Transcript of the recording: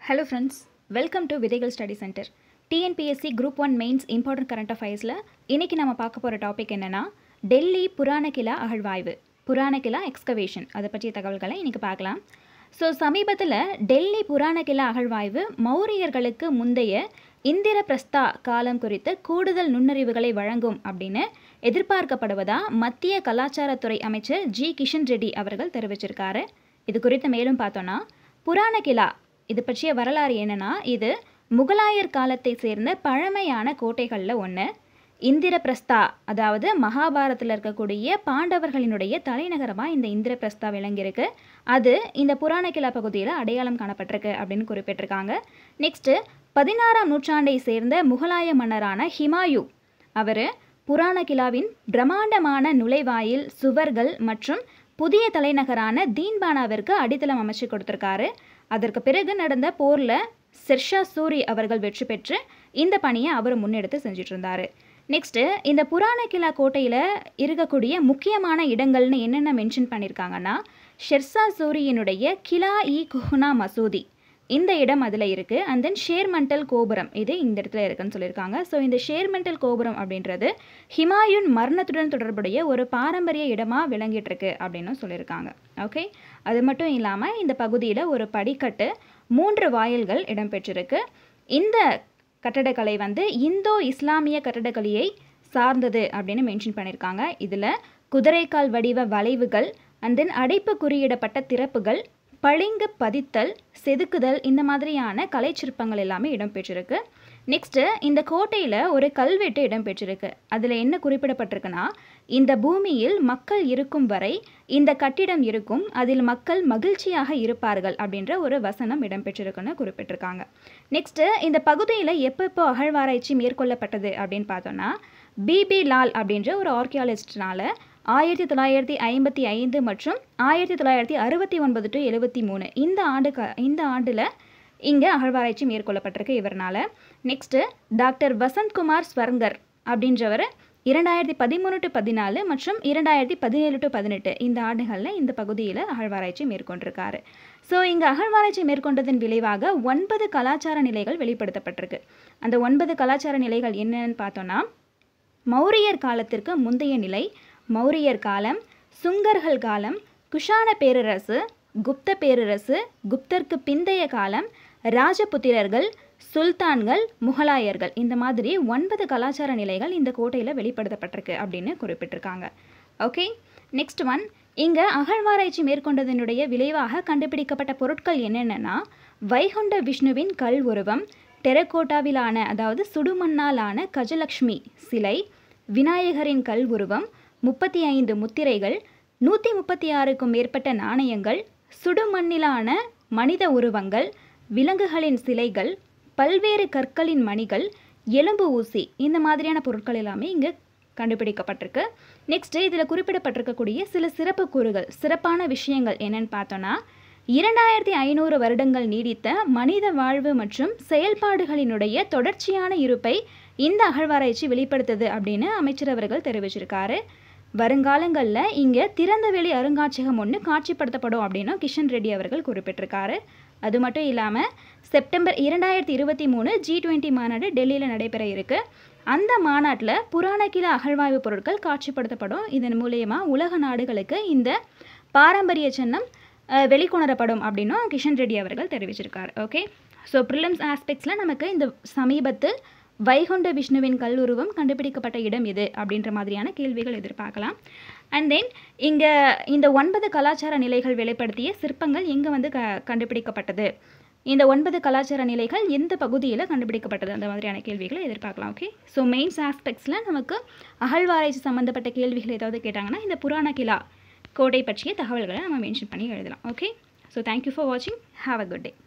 hello friends welcome to Vidhaigal study centre TNPSC group one mains important current அஃபேர்ஸில் இன்றைக்கி நம்ம பார்க்க போகிற டாபிக் என்னென்னா டெல்லி புராணகிலா அகழ்வாய்வு புராணகிலா எக்ஸ்கவேஷன் அதை பற்றிய தகவல்களை இன்றைக்கி பார்க்கலாம் ஸோ சமீபத்தில் டெல்லி புராணகிலா அகழ்வாய்வு மௌரியர்களுக்கு முந்தைய இந்திர பிரஸ்தா காலம் குறித்த கூடுதல் நுண்ணறிவுகளை வழங்கும் அப்படின்னு எதிர்பார்க்கப்படுவதா மத்திய கலாச்சாரத்துறை அமைச்சர் ஜி கிஷன் ரெட்டி அவர்கள் தெரிவிச்சிருக்காரு இது குறித்து மேலும் பார்த்தோன்னா புராணகிலா இது பற்றிய வரலாறு என்னன்னா இது முகலாயர் காலத்தை சேர்ந்த பழமையான கோட்டைகளில் ஒன்று இந்திரபிரஸ்தா அதாவது மகாபாரத்தில் இருக்கக்கூடிய பாண்டவர்களினுடைய தலைநகரமாக இந்த இந்திரபிரஸ்தா விளங்கியிருக்கு அது இந்த புராணகிலா பகுதியில் அடையாளம் காணப்பட்டிருக்கு அப்படின்னு குறிப்பிட்டிருக்காங்க நெக்ஸ்ட்டு பதினாறாம் நூற்றாண்டை சேர்ந்த முகலாய மன்னரான ஹிமாயு அவர் புராணகிலாவின் பிரம்மாண்டமான நுழைவாயில் சுவர்கள் மற்றும் புதிய தலைநகரான தீன்பானாவிற்கு அடித்தளம் அமைச்சு கொடுத்துருக்காரு அதற்கு பிறகு நடந்த போரில் சிர்ஷா சூரி அவர்கள் வெற்றி பெற்று இந்த பணியை அவர் முன்னெடுத்து செஞ்சுட்டு இருந்தார் நெக்ஸ்ட்டு இந்த புராண கிலா கோட்டையில் இருக்கக்கூடிய முக்கியமான இடங்கள்னு என்னென்ன மென்ஷன் பண்ணியிருக்காங்கன்னா ஷெர்ஷா சூரியினுடைய கிலா இ குஹ்னா மசூதி இந்த இடம் அதில் இருக்குது அண்ட் தென் ஷேர்மண்டல் கோபுரம் இது இந்த இடத்துல இருக்குன்னு சொல்லியிருக்காங்க ஸோ இந்த ஷேர்மண்டல் கோபுரம் அப்படின்றது ஹிமாயுன் மரணத்துடன் தொடர்புடைய ஒரு பாரம்பரிய இடமாக விளங்கிட்டு இருக்கு அப்படின்னு சொல்லியிருக்காங்க ஓகே அது மட்டும் இல்லாமல் இந்த பகுதியில் ஒரு படிக்கட்டு மூன்று வாயில்கள் இடம்பெற்றிருக்கு இந்த கட்டடக்கலை வந்து இந்தோ இஸ்லாமிய கட்டடக்கலையை சார்ந்தது அப்படின்னு மென்ஷன் பண்ணியிருக்காங்க இதில் குதிரைக்கால் வடிவ வளைவுகள் அண்ட் தென் அடைப்பு குறியிடப்பட்ட திறப்புகள் பளிங்கு பதித்தல் செதுக்குதல் இந்த மாதிரியான கலைச்சிற்பங்கள் எல்லாமே இடம்பெற்றிருக்கு நெக்ஸ்ட்டு இந்த கோட்டையில் ஒரு கல்வெட்டு இடம்பெற்றிருக்கு அதில் என்ன குறிப்பிடப்பட்டிருக்குன்னா இந்த பூமியில் மக்கள் இருக்கும் வரை இந்த கட்டிடம் இருக்கும் அதில் மக்கள் மகிழ்ச்சியாக இருப்பார்கள் அப்படின்ற ஒரு வசனம் இடம்பெற்றிருக்குன்னு குறிப்பிட்டிருக்காங்க நெக்ஸ்ட்டு இந்த பகுதியில் எப்பப்போ அகழ்வாராய்ச்சி மேற்கொள்ளப்பட்டது அப்படின்னு பார்த்தோன்னா பிபி லால் அப்படின்ற ஒரு ஆர்கியாலஜிஸ்ட்னால ஆயிரத்தி தொள்ளாயிரத்தி ஐம்பத்தி ஐந்து மற்றும் ஆயிரத்தி தொள்ளாயிரத்தி அறுபத்தி ஒன்பது டு எழுபத்தி மூணு இந்த ஆண்டு க இந்த ஆண்டில் இங்கே அகழ்வாராய்ச்சி மேற்கொள்ளப்பட்டிருக்கு இவர்னால நெக்ஸ்ட்டு டாக்டர் வசந்த்குமார் ஸ்வர்ங்கர் அப்படின்றவர் இரண்டாயிரத்தி பதிமூணு டு பதினாலு மற்றும் இரண்டாயிரத்தி பதினேழு டு பதினெட்டு இந்த ஆண்டுகளில் இந்த பகுதியில் அகழ்வாராய்ச்சி மேற்கொண்டிருக்காரு ஸோ இங்கே அகழ்வாராய்ச்சி மேற்கொண்டதன் விளைவாக ஒன்பது கலாச்சார நிலைகள் வெளிப்படுத்தப்பட்டிருக்கு அந்த ஒன்பது கலாச்சார நிலைகள் என்னன்னு பார்த்தோன்னா மௌரியர் காலத்திற்கு முந்தைய நிலை மௌரியர் காலம் சுங்கர்கள் காலம் குஷான பேரரசு குப்த பேரரசு குப்தருக்கு பிந்தைய காலம் ராஜபுத்திரர்கள் சுல்தான்கள் முகலாயர்கள் இந்த மாதிரி ஒன்பது கலாச்சார நிலைகள் இந்த கோட்டையில் வெளிப்படுத்தப்பட்டிருக்கு அப்படின்னு குறிப்பிட்டிருக்காங்க ஓகே நெக்ஸ்ட் ஒன் இங்கே அகழ்வாராய்ச்சி மேற்கொண்டதனுடைய விளைவாக கண்டுபிடிக்கப்பட்ட பொருட்கள் என்னென்னா வைகுண்ட விஷ்ணுவின் கல் உருவம் டெரகோட்டாவிலான அதாவது சுடுமண்ணாலான கஜலக்ஷ்மி சிலை விநாயகரின் கல் உருவம் முப்பத்தி ஐந்து முத்திரைகள் நூற்றி முப்பத்தி ஆறுக்கும் மேற்பட்ட நாணயங்கள் சுடுமண்ணிலான மனித உருவங்கள் விலங்குகளின் சிலைகள் பல்வேறு கற்களின் மணிகள் எலும்பு ஊசி இந்த மாதிரியான பொருட்கள் எல்லாமே இங்கே கண்டுபிடிக்கப்பட்டிருக்கு நெக்ஸ்ட்டு இதில் குறிப்பிடப்பட்டிருக்கக்கூடிய சில சிறப்பு கூறுகள் சிறப்பான விஷயங்கள் என்னன்னு பார்த்தோன்னா இரண்டாயிரத்தி ஐநூறு வருடங்கள் நீடித்த மனித வாழ்வு மற்றும் செயல்பாடுகளினுடைய தொடர்ச்சியான இருப்பை இந்த அகழ்வாராய்ச்சி வெளிப்படுத்துது அப்படின்னு அமைச்சர் அவர்கள் தெரிவிச்சிருக்காரு வருங்காலங்களில் இங்கே திறந்தவெளி அருங்காட்சியகம் ஒன்று காட்சிப்படுத்தப்படும் அப்படின்னு கிஷன் ரெட்டி அவர்கள் குறிப்பிட்டிருக்காரு அது மட்டும் இல்லாமல் செப்டம்பர் இரண்டாயிரத்தி இருபத்தி மூணு ஜி டுவெண்ட்டி மாநாடு டெல்லியில் நடைபெற இருக்கு அந்த மாநாட்டில் புராணக்கில அகழ்வாய்வு பொருட்கள் காட்சிப்படுத்தப்படும் இதன் மூலயமா உலக நாடுகளுக்கு இந்த பாரம்பரிய சின்னம் வெளிக்கொணரப்படும் அப்படின்னும் கிஷன் ரெட்டி அவர்கள் தெரிவிச்சிருக்காரு ஓகே ஸோ ப்ரிலிம்ஸ் ஆஸ்பெக்ட்ஸில் நமக்கு இந்த சமீபத்தில் வைகுண்ட விஷ்ணுவின் கல்லுருவம் கண்டுபிடிக்கப்பட்ட இடம் எது அப்படின்ற மாதிரியான கேள்விகள் எதிர்பார்க்கலாம் அண்ட் தென் இங்கே இந்த ஒன்பது கலாச்சார நிலைகள் வெளிப்படுத்திய சிற்பங்கள் எங்கே வந்து க கண்டுபிடிக்கப்பட்டது இந்த ஒன்பது கலாச்சார நிலைகள் எந்த பகுதியில் கண்டுபிடிக்கப்பட்டது அந்த மாதிரியான கேள்விகளை எதிர்பார்க்கலாம் ஓகே ஸோ மெயின்ஸ் ஆஸ்பெக்ட்ஸில் நமக்கு அகழ்வாராய்ச்சி சம்மந்தப்பட்ட கேள்விகள் ஏதாவது கேட்டாங்கன்னா இந்த புராண கிலா கோடை பற்றிய தகவல்களை நம்ம மென்ஷன் பண்ணி எழுதலாம் ஓகே ஸோ தேங்க்யூ ஃபார் வாட்சிங் ஹாவ் அ குட் டே